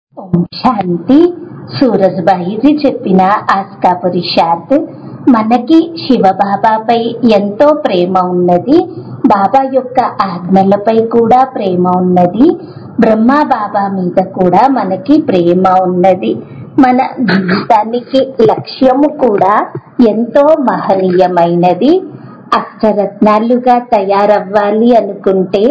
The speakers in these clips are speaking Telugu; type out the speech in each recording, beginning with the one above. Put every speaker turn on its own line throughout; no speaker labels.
ఓం శాంతి సూరజ్బాయిజీ చెప్పిన ఆస్కా పురుషార్థ్ మనకి శివబాబాపై ఎంతో ప్రేమ ఉన్నది బాబా యొక్క ఆజ్ఞలపై కూడా ప్రేమ ఉన్నది బ్రహ్మ బాబా మీద కూడా మనకి ప్రేమ ఉన్నది మన జీవితానికి లక్ష్యము కూడా ఎంతో మహనీయమైనది అష్టరత్నాలుగా తయారవ్వాలి అనుకుంటే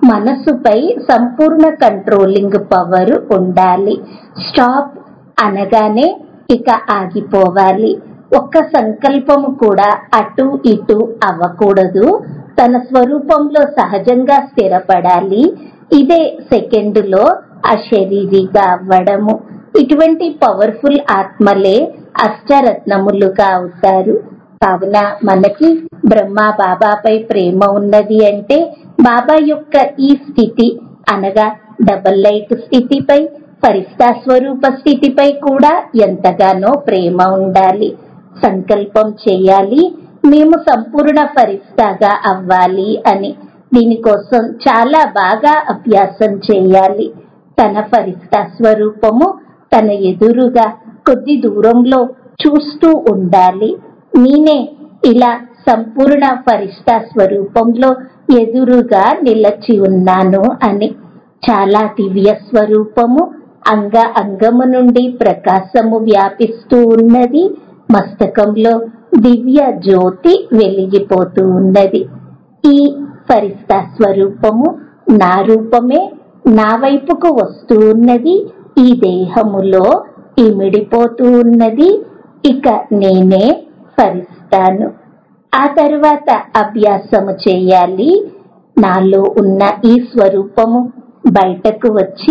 మనసుపై సంపూర్ణ కంట్రోలింగ్ పవర్ ఉండాలి స్టాప్ అనగానే ఇక ఆగిపోవాలి ఒక్క సంకల్పము కూడా అటు ఇటు అవ్వకూడదు తన స్వరూపంలో సహజంగా స్థిరపడాలి ఇదే సెకండులో అశరీరిగా అవ్వడము ఇటువంటి పవర్ఫుల్ ఆత్మలే అష్టరత్నములుగా అవుతారు కావున మనకి బ్రహ్మ బాబాపై ప్రేమ ఉన్నది అంటే బాబా యొక్క ఈ స్థితి అనగా డబల్ లైట్ స్థితిపై ఫరిస్తా స్వరూప స్థితిపై కూడా ఎంతగానో ప్రేమ ఉండాలి సంకల్పం చేయాలి మేము సంపూర్ణ ఫరిస్తాగా అవ్వాలి అని దీనికోసం చాలా బాగా అభ్యాసం చేయాలి తన ఫరిస్తా స్వరూపము తన ఎదురుగా కొద్ది దూరంలో చూస్తూ ఉండాలి నేనే ఇలా సంపూర్ణ ఫరిష్ట స్వరూపంలో ఎదురుగా నిలచి ఉన్నాను అని చాలా దివ్య స్వరూపము అంగ అంగము నుండి ప్రకాశము వ్యాపిస్తూ ఉన్నది మస్తకంలో దివ్య జ్యోతి వెలిగిపోతూ ఉన్నది ఈ ఫరిష్ట స్వరూపము నా రూపమే నా వైపుకు వస్తూ ఉన్నది ఈ దేహములో ఇమిడిపోతూ ఉన్నది ఇక నేనే ఫరిస్తాను ఆ తరువాత అభ్యాసము చేయాలి నాలో ఉన్న ఈ స్వరూపము బయటకు వచ్చి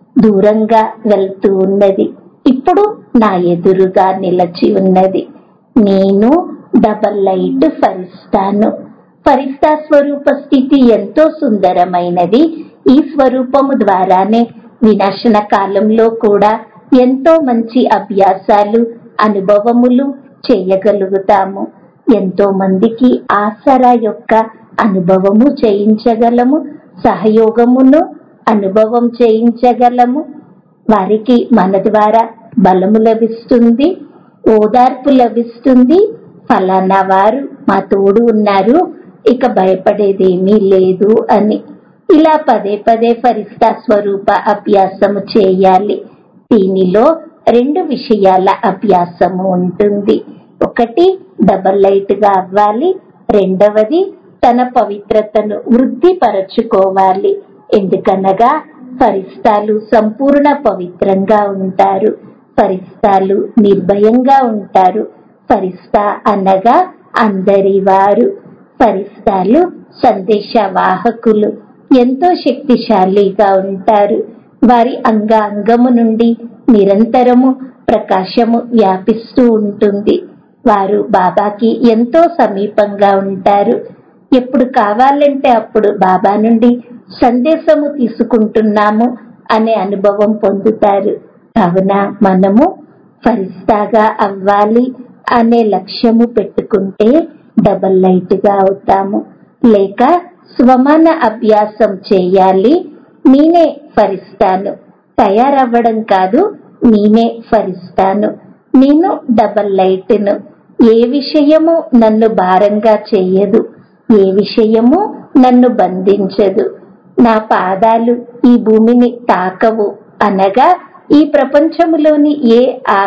దూరంగా వెళ్తూ ఉన్నది ఇప్పుడు నా ఎదురుగా నిలచి ఉన్నది నేను డబల్ లైట్ ఫరిస్తాను ఫరిస్తా స్వరూప స్థితి ఎంతో సుందరమైనది ఈ స్వరూపము ద్వారానే వినాశన కాలంలో కూడా ఎంతో మంచి అభ్యాసాలు అనుభవములు చేయగలుగుతాము ఎంతో మందికి ఆసరా యొక్క అనుభవము చేయించగలము సహయోగమును అనుభవం చేయించగలము వారికి మన ద్వారా బలము లభిస్తుంది ఓదార్పు లభిస్తుంది ఫలానా వారు మా తోడు ఉన్నారు ఇక భయపడేదేమీ లేదు అని ఇలా పదే పదే ఫరిస్తా స్వరూప అభ్యాసము చేయాలి దీనిలో రెండు విషయాల అభ్యాసము ఉంటుంది ఒకటి డబల్ లైట్ గా అవ్వాలి రెండవది తన పవిత్రతను వృద్ధిపరచుకోవాలి ఎందుకనగా ఫరిస్తాలు సంపూర్ణ పవిత్రంగా ఉంటారు ఫరిస్తాలు నిర్భయంగా ఉంటారు ఫరిస్తా అనగా అందరి వారు ఫరిస్తాలు సందేశ వాహకులు ఎంతో శక్తిశాలిగా ఉంటారు వారి అంగ అంగము నుండి నిరంతరము ప్రకాశము వ్యాపిస్తూ ఉంటుంది వారు బాబాకి ఎంతో సమీపంగా ఉంటారు ఎప్పుడు కావాలంటే అప్పుడు బాబా నుండి సందేశము తీసుకుంటున్నాము అనే అనుభవం పొందుతారు కావున మనము ఫరిస్తాగా అవ్వాలి అనే లక్ష్యము పెట్టుకుంటే డబల్ లైట్ గా అవుతాము లేక స్వమాన అభ్యాసం చేయాలి నేనే ఫరిస్తాను తయారవ్వడం కాదు నేనే ఫరిస్తాను నేను డబల్ లైట్ను ఏ విషయము నన్ను భారంగా చెయ్యదు ఏ విషయము నన్ను బంధించదు నా పాదాలు ఈ భూమిని తాకవు అనగా ఈ ప్రపంచములోని ఏ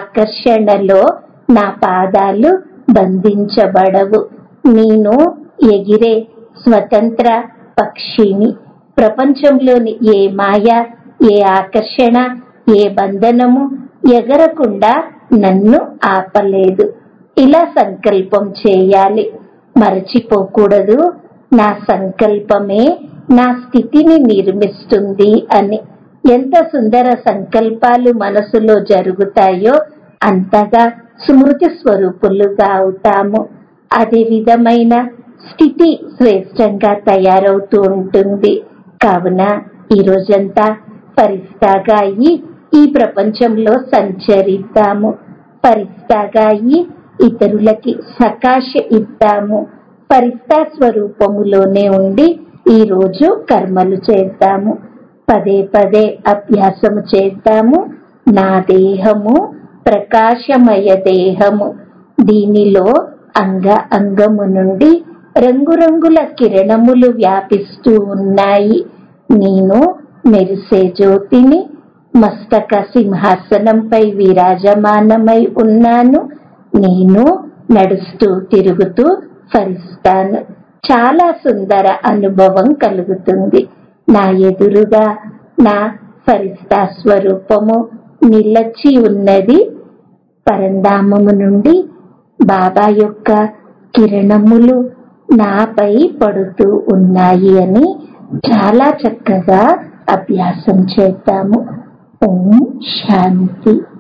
ఆకర్షణలో నా పాదాలు బంధించబడవు నేను ఎగిరే స్వతంత్ర పక్షిని ప్రపంచంలోని ఏ మాయ ఏ ఆకర్షణ ఏ బంధనము ఎగరకుండా నన్ను ఆపలేదు ఇలా సంకల్పం చేయాలి మరచిపోకూడదు నా సంకల్పమే నా స్థితిని నిర్మిస్తుంది అని ఎంత సుందర సంకల్పాలు మనసులో జరుగుతాయో అంతగా స్మృతి స్వరూపులుగా అవుతాము అదే విధమైన స్థితి శ్రేష్టంగా తయారవుతూ ఉంటుంది కావున ఈ రోజంతా ఫరిస్తాగా అయ్యి ఈ ప్రపంచంలో సంచరిద్దాము ఫరిస్తాగా అయ్యి ఇతరులకి సకాశ ఇద్దాము ఫరిస్తా స్వరూపములోనే ఉండి ఈ రోజు కర్మలు చేద్దాము పదే పదే అభ్యాసము చేద్దాము నా దేహము ప్రకాశమయ దేహము దీనిలో అంగ అంగము నుండి రంగురంగుల కిరణములు వ్యాపిస్తూ ఉన్నాయి నేను మెరిసే జ్యోతిని మస్తక సింహాసనంపై విరాజమానమై ఉన్నాను నేను నడుస్తూ తిరుగుతూ ఫరిస్తాను చాలా సుందర అనుభవం కలుగుతుంది నా ఎదురుగా నా ఫరిస్తా స్వరూపము నిలచి ఉన్నది పరంధామము నుండి బాబా యొక్క కిరణములు నాపై పడుతూ ఉన్నాయి అని చాలా చక్కగా అభ్యాసం చేద్దాము ఓం శాంతి